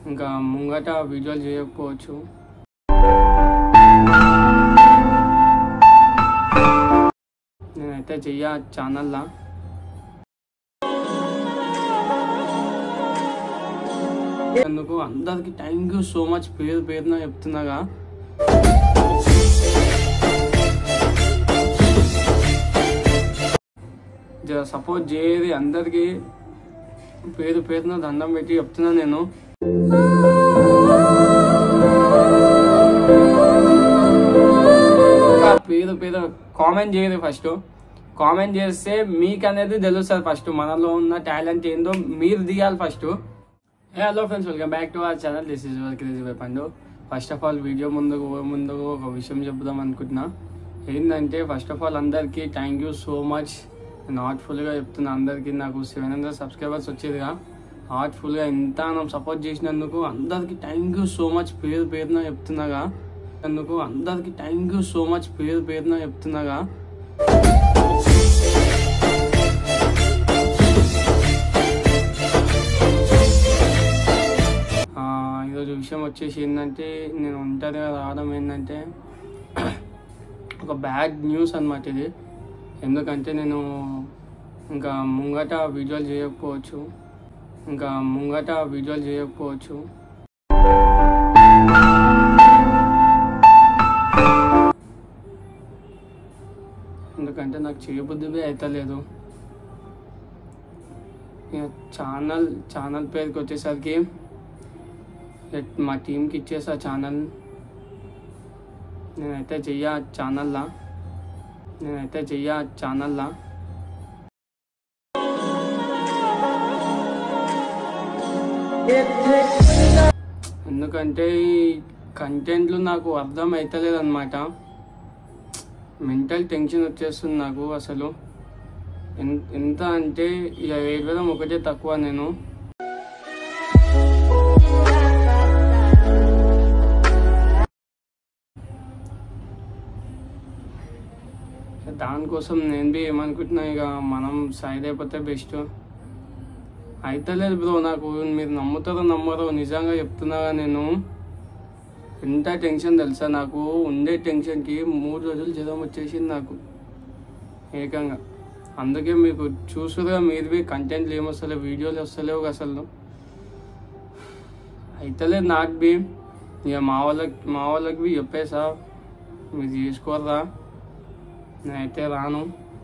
ఇంకా ముంగట వీడియోలు చేయకపోవచ్చు నేనైతే చెయ్య ఛానల్లా అందుకు అందరికి థ్యాంక్ యూ సో మచ్ పేరు పేరున చెప్తున్నాగా జర సపోర్ట్ చేయది అందరికి పేరు పేరున దండం పెట్టి చెప్తున్నా నేను ఇంకా పేరు పేరు కామెంట్ చేయరు ఫస్ట్ కామెంట్ చేస్తే మీకు అనేది తెలుస్తుంది ఫస్ట్ మనలో ఉన్న టాలెంట్ ఏందో మీరు దిగాలి first hello friends welcome back to our channel this is crazy Pandu first of all video ముందుకు పోయే ముందు ఒక విషయం చెప్దాం అనుకుంటున్నా ఏంటంటే ఫస్ట్ ఆఫ్ ఆల్ అందరికీ థ్యాంక్ యూ సో మచ్ నేను హార్ట్ఫుల్గా చెప్తున్నా అందరికీ నాకు సెవెన్ హండ్రెడ్ సబ్స్క్రైబర్స్ వచ్చేదిగా హార్ట్ఫుల్గా ఎంత మనం సపోర్ట్ చేసినందుకు అందరికీ థ్యాంక్ యూ సో మచ్ పేరు పేరున చెప్తున్నాగా అందుకు అందరికీ థ్యాంక్ యూ సో మచ్ పేరు పేరున చెప్తున్నాగా ఆ, ఈరోజు విషయం వచ్చేసి ఏంటంటే నేను ఒంటరిగా రావడం ఏంటంటే ఒక బ్యాడ్ న్యూస్ అన్నమాట ఇది ఎందుకంటే నేను ఇంకా ముంగట వీడియోలు చేయకపోవచ్చు ఇంకా ముంగట వీడియోలు చేయకపోవచ్చు ఎందుకంటే నాకు చేయబుద్ధి అవుతలేదు ఇక ఛానల్ ఛానల్ పేరుకి వచ్చేసరికి ఎట్- మా టీంకి ఇచ్చేసా ఛానల్ నేనైతే చెయ్య ఛానల్లా నేనైతే చెయ్య ఛానల్లా ఎందుకంటే ఈ కంటెంట్లు నాకు అర్థం అవుతలేదు అనమాట మెంటల్ టెన్షన్ వచ్చేస్తుంది నాకు అసలు ఎన్- ఎంత అంటే ఇక ఏడవడం ఒకటే తక్కువ నేను దానికోసం నేను బి ఏమనుకుంటున్నా ఇక మనం సైడ్ అయిపోతే బెస్ట్ అయితలేదు బ్రో నాకు మీరు నమ్ముతారో నమ్మరో నిజంగా చెప్తున్నాగా నేను ఎంత టెన్షన్ తెలుసా నాకు ఉండే టెన్షన్కి మూడు రోజులు జ్వరం వచ్చేసింది నాకు ఏకంగా అందుకే మీకు చూసుగా మీరు బి కంటెంట్లు ఏమొస్తలేవు వీడియోలు వస్తలేవు అసలు అయితలేదు నాకు బి ఇక మా వాళ్ళకి మా వాళ్ళకి బి చెప్పేసా మీరు చేసుకోరా నేనైతే రాను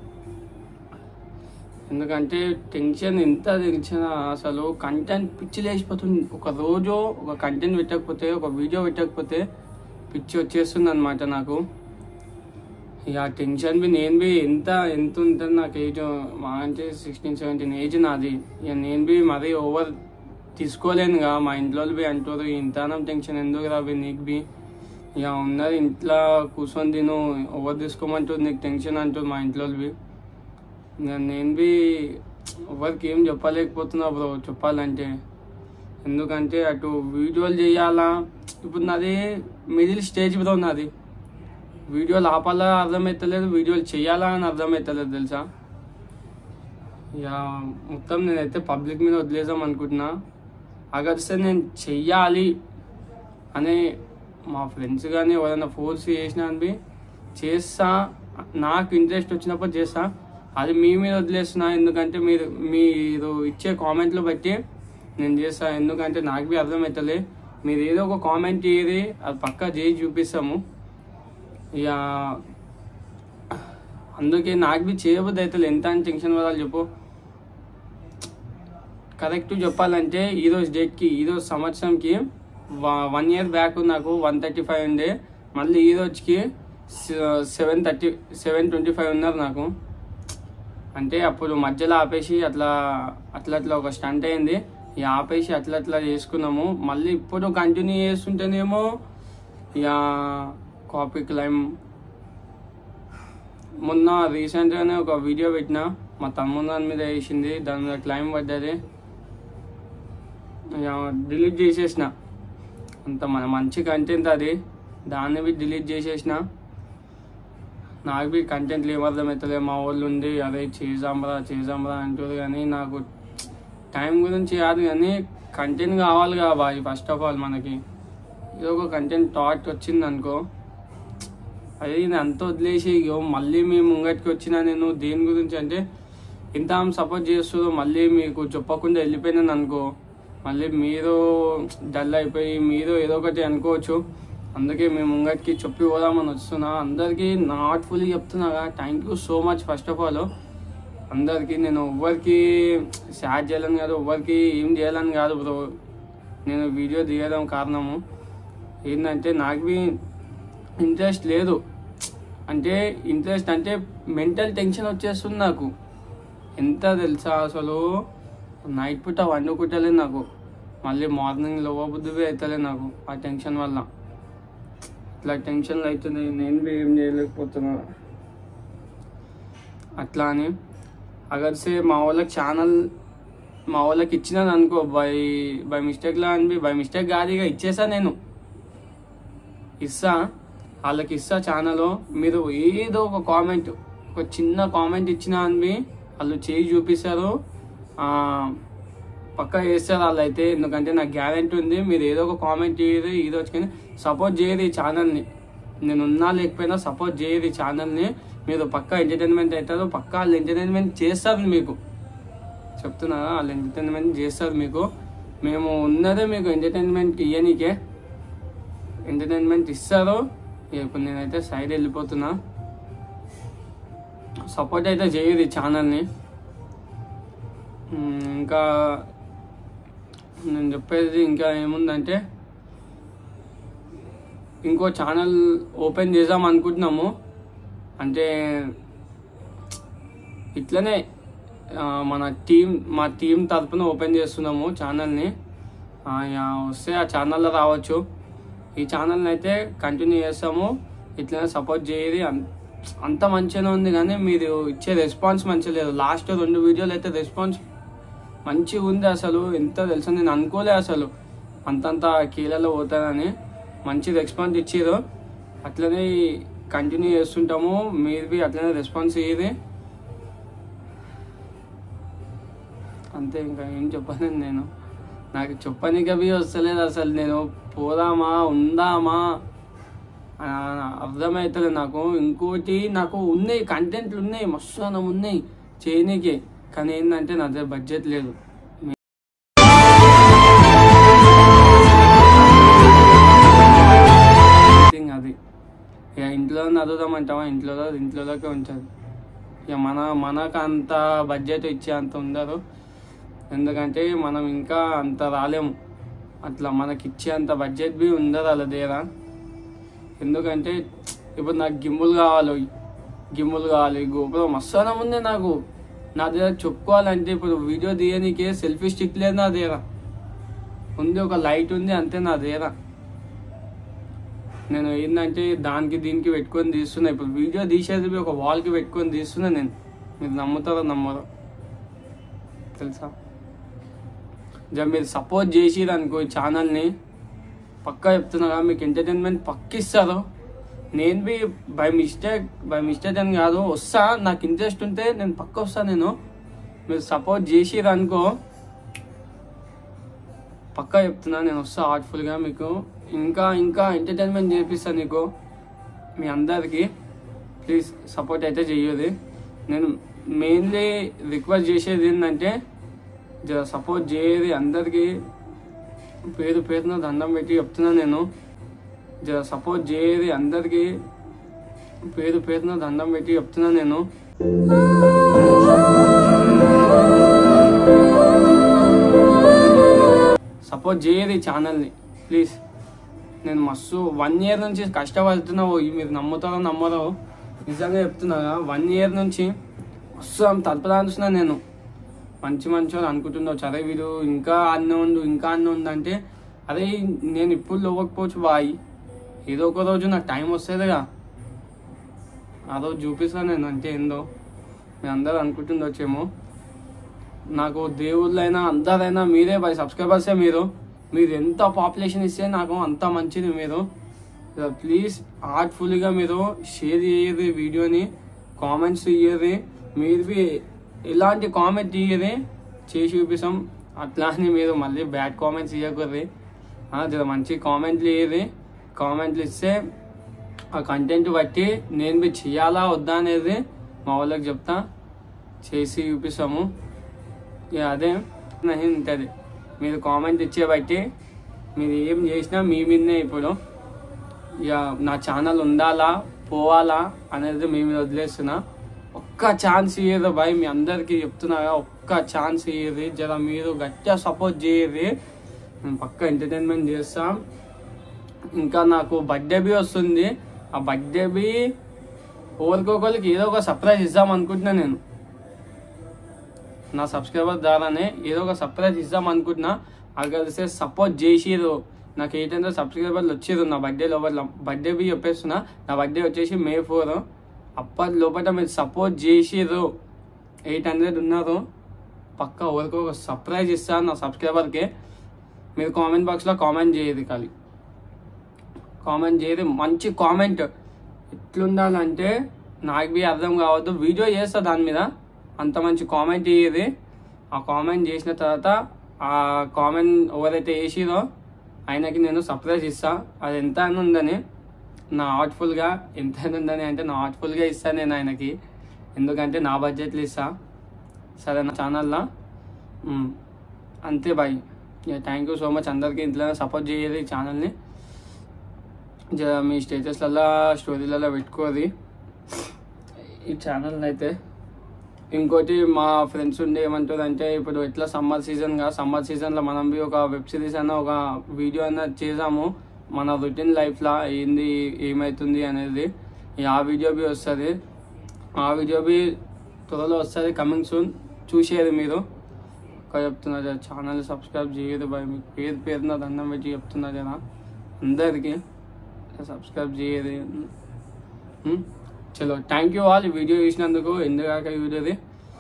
ఎందుకంటే టెన్షన్ ఎంత టెన్షన్ అసలు కంటెంట్ పిచ్చి లేచిపోతుంది ఒక రోజు ఒక కంటెంట్ పెట్టకపోతే ఒక వీడియో పెట్టకపోతే పిచ్చి వచ్చేస్తుంది అనమాట నాకు ఇక టెన్షన్ బి నేను బి ఎంత ఎంత ఉంటుంది నాకు ఏజ్ మా అంటే సిక్స్టీన్ సెవెంటీన్ ఏజ్ నాది ఇక నేను బి మరీ ఓవర్ తీసుకోలేనుగా మా ఇంట్లో బి అంటారు ఇంతనం టెన్షన్ ఎందుకు రాబి నీకు బి ఇక ఉన్నది ఇంట్లో కూర్చొని తిను ఓవర్ తీసుకోమంటుంది నీకు టెన్షన్ అంటుంది మా ఇంట్లో బి ఇక నేను బి ఎవరికి ఏం చెప్పలేకపోతున్నా బ్రో చెప్పాలంటే ఎందుకంటే అటు వీడియోలు చేయాలా ఇప్పుడు నాది మిడిల్ స్టేజ్ బ్రో నాది వీడియోలు ఆపాలా అర్థమవుతలేదు వీడియోలు చేయాలా అని అర్థమవుతలేదు తెలుసా ఇక మొత్తం నేనైతే పబ్లిక్ మీద వదిలేద్దాం అనుకుంటున్నా అగర్స్తే నేను చెయ్యాలి అనే మా ఫ్రెండ్స్ కానీ ఎవరైనా ఫోర్స్ చేసినా అని చేస్తా నాకు ఇంట్రెస్ట్ వచ్చినప్పుడు చేస్తా అది మీ మీద వదిలేస్తున్నా ఎందుకంటే మీరు మీరు ఇచ్చే కామెంట్లు బట్టి నేను చేస్తా ఎందుకంటే నాకు బి అర్థమవుతలే మీరు ఏదో ఒక కామెంట్ చేయది అది పక్కా చేసి చూపిస్తాము ఇక అందుకే నాకు బి చేయబుద్ధి అవుతుంది ఎంత అని టెన్షన్ పడాలి చెప్పు కరెక్ట్ చెప్పాలంటే ఈరోజు డేట్కి ఈరోజు సంవత్సరంకి వన్ ఇయర్ బ్యాక్ నాకు వన్ థర్టీ ఫైవ్ ఉండే మళ్ళీ ఈ రోజుకి seven thirty seven twenty five ఉన్నారు నాకు అంటే అప్పుడు మధ్యలో ఆపేసి అట్లా అట్లా అట్లా ఒక స్టంట్ అయింది ఇక ఆపేసి అట్లా అట్లా చేసుకున్నాము మళ్ళీ ఇప్పుడు కంటిన్యూ చేస్తుంటేనేమో ఇక కాపీ క్లైమ్ మొన్న రీసెంట్గానే ఒక వీడియో పెట్టిన మా తమ్ముడు దాని మీద వేసింది దాని మీద క్లైమ్ పడ్డది డిలీట్ చేసేసిన అంత మన మంచి కంటెంట్ అది దాన్ని బి డిలీట్ చేసేసిన నాకు బి కంటెంట్లు ఏం అర్థమవుతుంది మా వాళ్ళు ఉండి అదే చేసాంబరా చేసాంబరా అంటారు కానీ నాకు టైం గురించి కాదు కానీ కంటెంట్ కావాలి కదా బాయ్ ఫస్ట్ ఆఫ్ ఆల్ మనకి ఏదో ఒక కంటెంట్ థాట్ వచ్చింది అనుకో అదే నేను అంత వదిలేసి ఇగో మళ్ళీ మీ ముంగటికి వచ్చిన నేను దేని గురించి అంటే ఇంత సపోర్ట్ చేస్తుందో మళ్ళీ మీకు చెప్పకుండా వెళ్ళిపోయినాను అనుకో మళ్ళీ మీరు డల్ అయిపోయి మీరు ఏదో ఒకటి అనుకోవచ్చు అందుకే మీ ముంగటికి చెప్పి పోదామని వస్తున్నా అందరికీ నాట్ఫుల్లీ చెప్తున్నాగా thank you so much first of all అందరికీ నేను ఎవ్వరికి షేర్ చేయాలని కాదు ఎవ్వరికి ఏం చేయాలని కాదు బ్రో నేను వీడియో తీయడం కారణము ఏంటంటే నాకు బి ఇంట్రెస్ట్ లేదు అంటే ఇంట్రెస్ట్ అంటే మెంటల్ టెన్షన్ వచ్చేస్తుంది నాకు ఎంత తెలుసా అసలు నైట్ పూట వండుకుంటలేదు నాకు మళ్ళీ మార్నింగ్ లో బుద్ధి అవుతలే నాకు ఆ టెన్షన్ వల్ల ఇట్లా టెన్షన్లు అవుతుంది నేను బి ఏం చేయలేకపోతున్నా అట్లా అని అగర్సే మా వాళ్ళకి ఛానల్ మా వాళ్ళకి ఇచ్చినాను అనుకో బై బై మిస్టేక్లా అని బై మిస్టేక్ కాదు ఇక ఇచ్చేసా నేను ఇస్తా వాళ్ళకి ఇస్తా ఛానల్ మీరు ఏదో ఒక కామెంట్ ఒక చిన్న కామెంట్ ఇచ్చినా అని వాళ్ళు చేయి చూపిస్తారు ఆ, పక్కా చేస్తారు వాళ్ళు అయితే ఎందుకంటే నాకు గ్యారెంటీ ఉంది మీరు ఏదో ఒక కామెంట్ చేయరు ఇది వచ్చి సపోర్ట్ చేయరు ఈ ఛానల్ని నేను ఉన్నా లేకపోయినా సపోర్ట్ చేయరు ఈ ఛానల్ని మీరు పక్కా ఎంటర్టైన్మెంట్ అవుతారు పక్కా వాళ్ళు ఎంటర్టైన్మెంట్ చేస్తారు మీకు చెప్తున్నా వాళ్ళు ఎంటర్టైన్మెంట్ చేస్తారు మీకు మేము ఉన్నదే మీకు ఎంటర్టైన్మెంట్ ఇయ్యనీకే ఎంటర్టైన్మెంట్ ఇస్తారు ఇక ఇప్పుడు నేనైతే సైడ్ వెళ్ళిపోతున్నా సపోర్ట్ అయితే చేయదు ఈ ఛానల్ని ఉమ్, ఇంకా నేను చెప్పేది ఇంకా ఏముందంటే ఇంకో ఛానల్ ఓపెన్ చేద్దాం అనుకుంటున్నాము అంటే ఇట్లనే ఆ, మన టీం మా టీం తరపున ఓపెన్ చేస్తున్నాము ఛానల్ని ఆ, యా, వస్తే ఆ ఛానల్లో రావచ్చు ఈ ఛానల్ని అయితే కంటిన్యూ చేస్తాము ఇట్లనే సపోర్ట్ చేయది అన్- అంత మంచిగానే ఉంది కానీ మీరు ఇచ్చే రెస్పాన్స్ మంచిగా లేదు లాస్ట్ రెండు వీడియోలు అయితే రెస్పాన్స్ మంచిగా ఉంది అసలు ఎంత తెలుసా నేను అనుకోలే అసలు అంతంత కీలలో పోతానని మంచి రెస్పాన్స్ ఇచ్చారు అట్లనే కంటిన్యూ చేస్తుంటాము మీరు బి అట్లనే రెస్పాన్స్ ఇయ్యేది అంతే ఇంకా ఏం చెప్పను నేను నాకు చెప్పనీకి అవి వస్తలేదు అసలు నేను పోదామా ఉందామా ఆ, అర్థమవుతుంది నాకు ఇంకోటి నాకు ఉన్నాయి కంటెంట్లు ఉన్నాయి మస్తు అన్నం ఉన్నాయి చేయనీకి కానీ ఏంటంటే నా దగ్గర బడ్జెట్ లేదు Thing అది ఇక ఇంట్లో చదువుదామంటావా ఇంట్లో ఇంట్లోకే ఉంటుంది ఇక మన మనకు అంత బడ్జెట్ ఇచ్చే అంత ఉండదు ఎందుకంటే మనం ఇంకా అంత రాలేము అట్లా మనకి ఇచ్చే అంత బడ్జెట్ బి ఉండదు వాళ్ళ దగ్గర ఎందుకంటే ఇప్పుడు నాకు గిమ్ములు కావాలి గిమ్ములు కావాలి గోపురం మస్తు ఉంది నాకు నా దగ్గర చెప్పుకోవాలంటే ఇప్పుడు వీడియో తీయనీకే సెల్ఫీ స్టిక్ లేదు నా దగ్గర ఉంది ఒక లైట్ ఉంది అంతే నా దగ్గర నేను ఏంటంటే దానికి దీనికి పెట్టుకొని తీస్తున్నా ఇప్పుడు వీడియో తీసేది ఒక వాల్కి పెట్టుకొని తీస్తున్నా నేను మీరు నమ్ముతారో నమ్మరో తెలుసా జర మీరు సపోర్ట్ చేసిరు అనుకో ఈ ఛానల్ని పక్కా చెప్తున్నా కదా, మీకు ఎంటర్టైన్మెంట్ పక్కిస్తారు నేను బి బై మిస్టేక్ బై మిస్టేక్ అని కాదు వస్తా నాకు ఇంట్రెస్ట్ ఉంటే నేను పక్క వస్తా నేను మీరు సపోర్ట్ చేసిరు అనుకో పక్కా చెప్తున్నా నేను వస్తా హార్ట్ఫుల్గా మీకు ఇంకా ఇంకా ఎంటర్టైన్మెంట్ చేపిస్తాను నీకు మీ అందరికీ ప్లీజ్ సపోర్ట్ అయితే చెయ్యదు నేను మెయిన్లీ రిక్వెస్ట్ చేసేది ఏంటంటే జర సపోర్ట్ చేయది అందరికీ పేరు పేరున దండం పెట్టి చెప్తున్నా నేను జర సపోర్ట్ చేయది అందరికీ పేరు పేరున దండం పెట్టి చెప్తున్నా నేను సపోర్ట్ చేయదు ఈ ఛానల్ని ప్లీజ్ నేను మస్తు వన్ ఇయర్ నుంచి కష్టపడుతున్నావు ఇవి మీరు నమ్ముతారో నమ్మరో నిజంగా చెప్తున్నా వన్ ఇయర్ నుంచి మస్తు తలపదాల్సిన నేను మంచి మంచి వాళ్ళు అనుకుంటున్నావు చదివి వీడు ఇంకా అన్న ఉండు ఇంకా అన్న ఉంది అంటే అదే నేను ఇప్పుడు ఇవ్వకపోవచ్చు బాయ్ ఏదో ఒక రోజు నాకు టైం వస్తుందిగా ఆ రోజు చూపిస్తాను నేను అంటే ఏందో మీరు అందరూ అనుకుంటుండొచ్చేమో నాకు దేవుళ్ళైనా అందరైనా మీరే బై సబ్స్క్రైబర్సే మీరు మీరు ఎంత పాపులేషన్ ఇస్తే నాకు అంత మంచిది మీరు ప్లీజ్ హార్ట్ఫుల్గా మీరు షేర్ చేయరు వీడియోని కామెంట్స్ ఇయ్యరు మీరు బి ఎలాంటి కామెంట్ ఇయ్యరు చేసి చూపిస్తాం అట్లా అని మీరు మళ్ళీ బ్యాడ్ కామెంట్స్ ఇవ్వకూడదు జర మంచి కామెంట్లు ఇవ్వదు కామెంట్లు ఇస్తే ఆ కంటెంట్ బట్టి నేను మీరు చేయాలా వద్దా అనేది మా వాళ్ళకి చెప్తా చేసి చూపిస్తాము ఇక అదే నహి ఉంటుంది మీరు కామెంట్ ఇచ్చే బట్టి మీరు ఏం చేసినా మీ మీదనే ఇప్పుడు ఇక నా ఛానల్ ఉండాలా పోవాలా అనేది మీ మీద వదిలేస్తున్నా ఒక్క ఛాన్స్ ఇయ్యదు బాయ్ మీ అందరికీ చెప్తున్నాగా ఒక్క ఛాన్స్ ఇయ్యదు జర మీరు గట్టిగా సపోర్ట్ చేయరు నేను పక్క ఎంటర్టైన్మెంట్ చేస్తా ఇంకా నాకు బర్త్డే బి వస్తుంది ఆ బర్త్డే బి ఒకరికొకరికి ఏదో ఒక సర్ప్రైజ్ ఇద్దాం అనుకుంటున్నా నేను నా సబ్స్క్రైబర్ ద్వారానే ఏదో ఒక సర్ప్రైజ్ ఇద్దాం అనుకుంటున్నా అగలిస్తే సపోర్ట్ చేసిరు నాకు ఎయిట్ హండ్రెడ్ సబ్స్క్రైబర్లు వచ్చారు నా బర్త్డే లోపల బర్త్డే బి చెప్పేస్తున్నా నా బర్త్డే వచ్చేసి మే ఫోర్ అప్పటి లోపల మీరు సపోర్ట్ చేసిరు ఎయిట్ హండ్రెడ్ ఉన్నారు పక్క ఎవరికి ఒక సర్ప్రైజ్ ఇస్తాను నా సబ్స్క్రైబర్కి మీరు కామెంట్ బాక్స్లో కామెంట్ చేయదు ఖాళీ కామెంట్ చేయదు మంచి కామెంట్ ఎట్లుండాలంటే నాకు బి అర్థం కావద్దు వీడియో చేస్తా దాని మీద అంత మంచి కామెంట్ ఇయ్యేది ఆ కామెంట్ చేసిన తర్వాత ఆ కామెంట్ ఎవరైతే వేసిరో ఆయనకి నేను సర్ప్రైజ్ ఇస్తా అది ఎంత అని ఉందని నా హార్ట్ఫుల్గా ఎంత అని ఉందని అంటే నా హార్ట్ఫుల్గా ఇస్తాను నేను ఆయనకి ఎందుకంటే నా బడ్జెట్లు ఇస్తా సరే నా ఛానల్లో అంతే bye thank you so much అందరికీ ఇంట్లో సపోర్ట్ చేయదు ఈ ఛానల్ని జర మీ స్టేటస్లలో స్టోరీలలో పెట్టుకోది ఈ ఛానల్ అయితే ఇంకోటి మా ఫ్రెండ్స్ ఉండి ఏమంటారు అంటే ఇప్పుడు ఎట్లా సమ్మర్ సీజన్గా సమ్మర్ సీజన్లో మనం బి ఒక వెబ్ సిరీస్ అన్న ఒక వీడియో అన్న చేసాము మన రొటీన్ లైఫ్లో ఏంది ఏమవుతుంది అనేది ఈ ఆ వీడియో బి వస్తుంది ఆ వీడియో బి త్వరలో వస్తుంది కమింగ్ సూన్ చూసేది మీరు ఒక చెప్తున్నా జర ఛానల్ సబ్స్క్రైబ్ చేయదు బాయ్ మీకు పేరు పేరున దండం పెట్టి చెప్తున్నా జర అందరికీ సబ్స్క్రైబ్ చేయదు ఉమ్, చలో థ్యాంక్ యూ ఆల్ ఈ వీడియో చూసినందుకు ఎందుకాక ఈ వీడియోది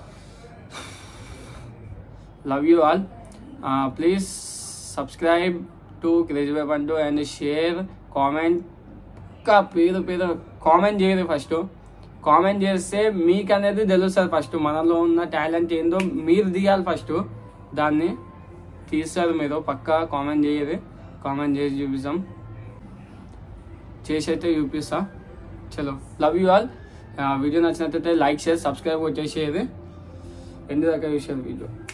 love you all please subscribe to craze web అంటూ అండ్ షేర్ కామెంట్ ఇంకా పేరు పేరు కామెంట్ చేయదు ఫస్ట్ కామెంట్ చేస్తే మీకు అనేది తెలుస్తుంది ఫస్ట్ మనలో ఉన్న టాలెంట్ ఏందో మీరు దిగాలి ఫస్ట్ దాన్ని తీస్తారు మీరు పక్కా కామెంట్ చేయదు కామెంట్ చేసి చూపిస్తాం చేసి అయితే చూపిస్తా చలో లవ్ యూ ఆల్ వీడియో నచ్చినట్లయితే లైక్ షేర్ సబ్స్క్రైబ్ వచ్చేసేది ఎందు దాకా చూసేది వీడియో